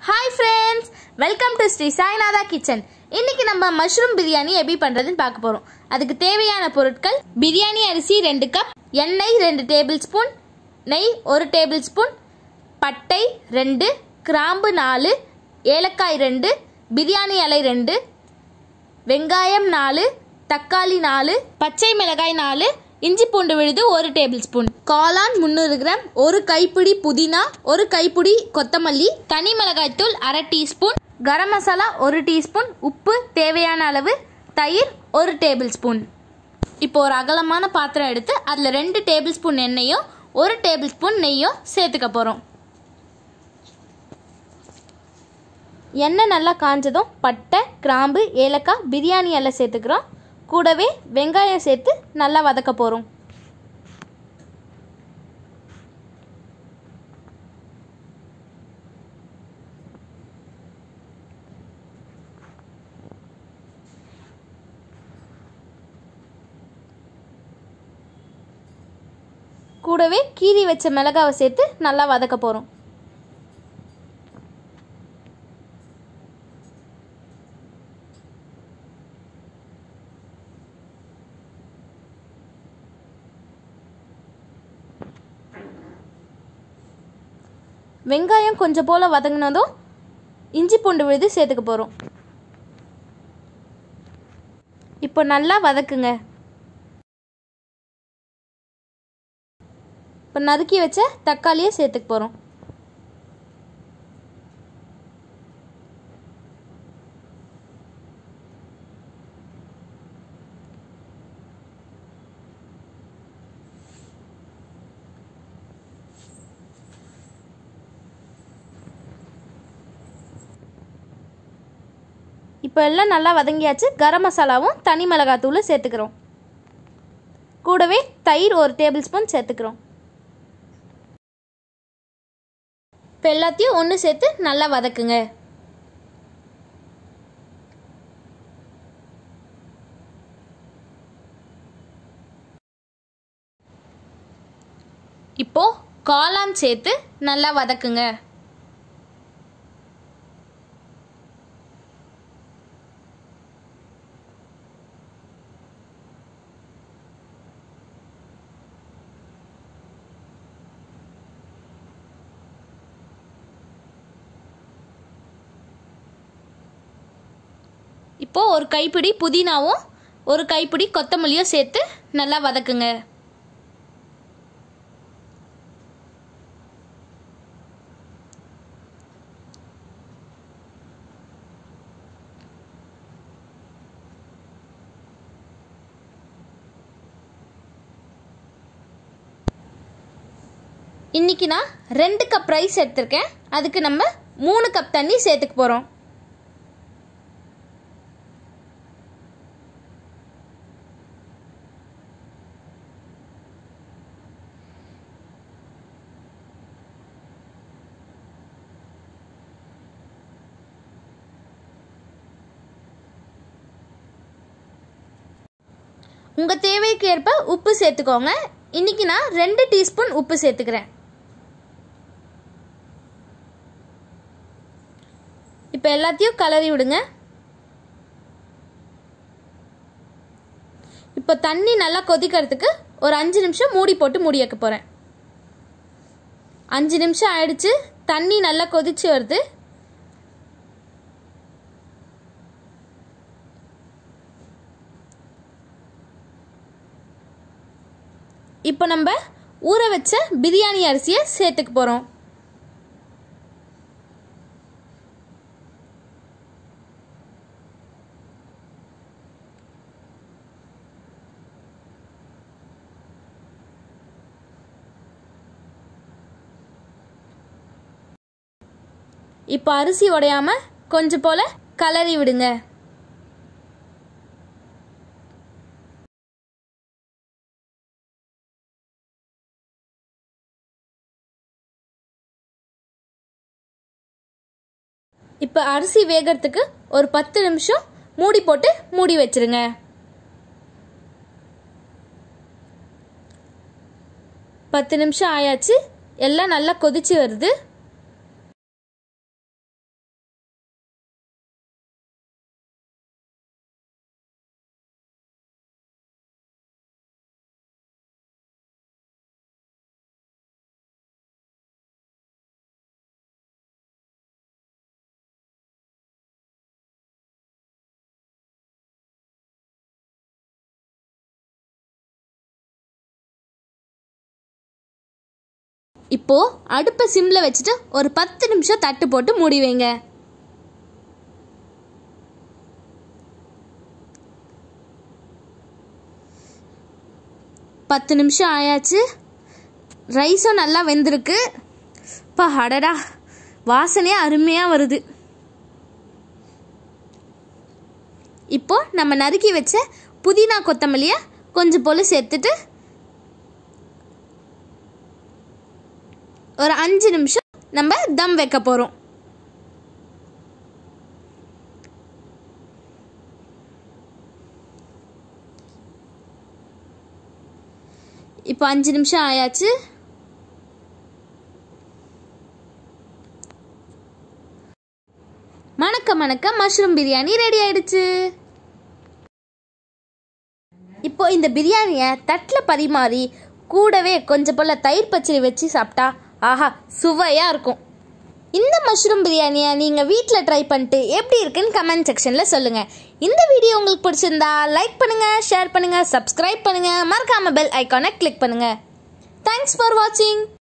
hi friends welcome to Sri Sainatha kitchen இன்னைக்கு நம்ம mushroom biryani எப்படி பண்ணுறதுன்னு பார்க்க போகிறோம் அதுக்கு தேவையான பொருட்கள் பிரியாணி அரிசி ரெண்டு கப் எண்ணெய் ரெண்டு டேபிள் ஸ்பூன் நெய் ஒரு டேபிள் ஸ்பூன் பட்டை ரெண்டு கிராம்பு நாலு ஏலக்காய் ரெண்டு பிரியாணி இலை ரெண்டு வெங்காயம் நாலு தக்காளி நாலு பச்சை மிளகாய் நாலு இஞ்சி பூண்டு விழுது ஒரு டேபிள் ஸ்பூன் காளான் முந்நூறு கிராம் ஒரு கைப்பிடி புதினா ஒரு கைப்பிடி கொத்தமல்லி தனி மிளகாய் தூள் அரை டீஸ்பூன் கரம் மசாலா ஒரு டீஸ்பூன் உப்பு தேவையான அளவு தயிர் ஒரு டேபிள் ஸ்பூன் இப்போ ஒரு அகலமான பாத்திரம் எடுத்து அதில் ரெண்டு டேபிள் ஸ்பூன் எண்ணெயும் ஒரு டேபிள் ஸ்பூன் நெய்யும் சேர்த்துக்க போகிறோம் எண்ணெய் நல்லா காஞ்சதும் பட்டை கிராம்பு ஏலக்காய் பிரியாணி எல்லாம் சேர்த்துக்கிறோம் கூடவே வெங்காயம் சேர்த்து நல்லா வதக்க போகிறோம் கூடவே கீரி வச்ச மிளகாவை சேர்த்து நல்லா வதக்க போகிறோம் வெங்காயம் கொஞ்சம் போல் வதங்கினதும் இஞ்சி பூண்டு விழுது சேர்த்துக்க போகிறோம் இப்போ நல்லா வதக்குங்க இப்போ நறுக்கி வச்ச தக்காளியை சேர்த்துக்க போகிறோம் இப்போ எல்லாம் நல்லா வதங்கியாச்சு கரம் மசாலாவும் தனி மிளகாத்தூளும் சேர்த்துக்கிறோம் கூடவே தயிர் ஒரு டேபிள் ஸ்பூன் சேர்த்துக்கிறோம் இப்போ எல்லாத்தையும் ஒன்று சேர்த்து நல்லா வதக்குங்க இப்போ காளான் சேர்த்து நல்லா வதக்குங்க இப்போ ஒரு கைப்பிடி புதினாவும் ஒரு கைப்பிடி கொத்தமல்லியும் சேர்த்து நல்லா வதக்குங்க இன்னைக்கு நான் ரெண்டு கப் ரைஸ் எடுத்திருக்கேன் அதுக்கு நம்ம மூணு கப் தண்ணி சேர்த்துக்க போகிறோம் உங்கள் தேவைக்கு ஏற்ப உப்பு சேர்த்துக்கோங்க இன்னைக்கு நான் ரெண்டு டீஸ்பூன் உப்பு சேர்த்துக்கிறேன் இப்போ எல்லாத்தையும் கலரி விடுங்க இப்போ தண்ணி நல்லா கொதிக்கிறதுக்கு ஒரு அஞ்சு நிமிஷம் மூடி போட்டு மூடி வைக்க போகிறேன் அஞ்சு நிமிஷம் ஆயிடுச்சு தண்ணி நல்லா கொதிச்சு வருது இப்போ நம்ம ஊற வச்ச பிரியாணி அரிசியை சேர்த்துக்க போகிறோம் இப்போ அரிசி உடையாம கொஞ்சம் போல கலரி விடுங்க இப்போ அரிசி வேகிறதுக்கு ஒரு பத்து நிமிஷம் மூடி போட்டு மூடி வச்சிருங்க பத்து நிமிஷம் ஆயாச்சு எல்லாம் நல்லா கொதிச்சு வருது இப்போ அடுப்பை சிம்ல வச்சுட்டு ஒரு பத்து நிமிஷம் தட்டு போட்டு மூடி வைங்க பத்து நிமிஷம் ஆயாச்சு ரைஸும் நல்லா வெந்திருக்கு பா அடடா வாசனையே அருமையாக வருது இப்போ நம்ம நறுக்கி வச்ச புதினா கொத்தமல்லியை கொஞ்சம் போல் சேர்த்துட்டு ஒரு அஞ்சு நிமிஷம் நம்ம தம் வைக்க போகிறோம் இப்போ அஞ்சு நிமிஷம் ஆயாச்சு மணக்க மணக்க மஷ்ரூம் பிரியாணி ரெடி ஆயிடுச்சு இப்போ இந்த பிரியாணியை தட்டில் பரிமாறி கூடவே கொஞ்சம் போல் தயிர் பச்சடி வச்சு சாப்பிட்டா ஆஹா சுவையாக இருக்கும் இந்த மஷ்ரூம் பிரியாணியை நீங்கள் வீட்டில் ட்ரை பண்ணிட்டு எப்படி இருக்குன்னு கமெண்ட் செக்ஷனில் சொல்லுங்கள் இந்த வீடியோ உங்களுக்கு பிடிச்சிருந்தா லைக் பண்ணுங்கள் ஷேர் பண்ணுங்கள் சப்ஸ்கிரைப் பண்ணுங்கள் மறக்காம பெல் ஐக்கானை கிளிக் பண்ணுங்கள் தேங்க்ஸ் ஃபார் வாட்சிங்